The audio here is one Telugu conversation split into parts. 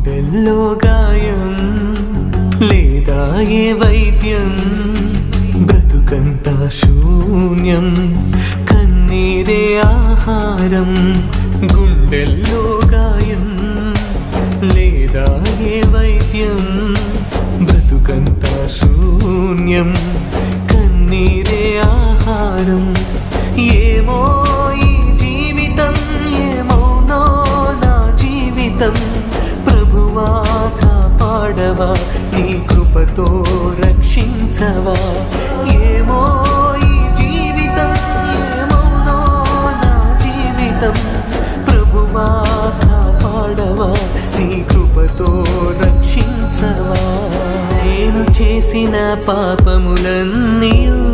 గుండెల్లో గాయం లేదా ఏ వైద్యం బ్రతుకంతా శూన్యం కన్నీరే ఆహారం గుండెల్లో గాయం లేదా ఏ వైద్యం బ్రతుకంతా శూన్యం కన్నీరే ఆహారం ఏమో ఈ జీవితం ఏమౌనో నా జీవితం ప్రభువా కాపాడవా నీ కృపతో రక్షించవా ఏమో ఈ జీవితం ఏమౌనో నా జీవితం ప్రభువా కాపాడవా నీ కృపతో రక్షించవా నేను చేసిన పాపములన్నీయు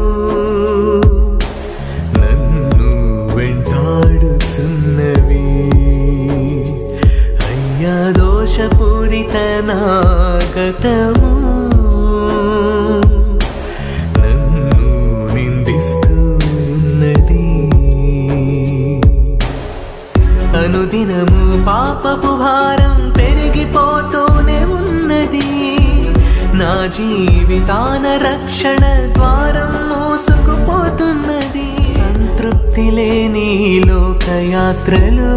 నన్ను వెంటాడుచున్నవి అయ్యా దోషపూరిత నాగతము నన్ను నిందిస్తున్నది అనుదినము పాపపు భారం పెరిగిపోతూనే ఉన్నది నా జీవితాన రక్షణ ద్వారం మోసుకుపోతున్నది సంతృప్తి లేని లోకయాత్రలో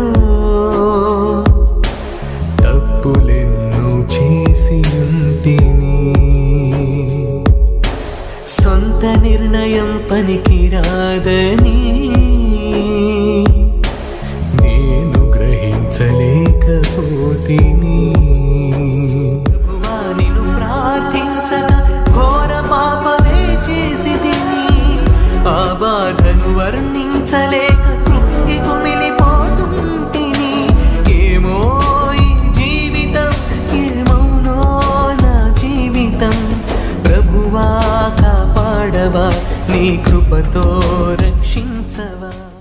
తప్పులెన్నో చేసి ఉంటిని సొంత నిర్ణయం పనికిరాదని నేను గ్రహించలేకపోతిని ప్రభువా, నిన్ను ప్రార్థించగా ఘోర పాపమే చేసి తిని ఆ బాధను వర్ణించలేక కృంగి కుమిలిపోతుంటిని ఏమో ఈ జీవితం ఏమౌనో నా జీవితం ప్రభువా కాపాడవా నీ కృపతో రక్షించవా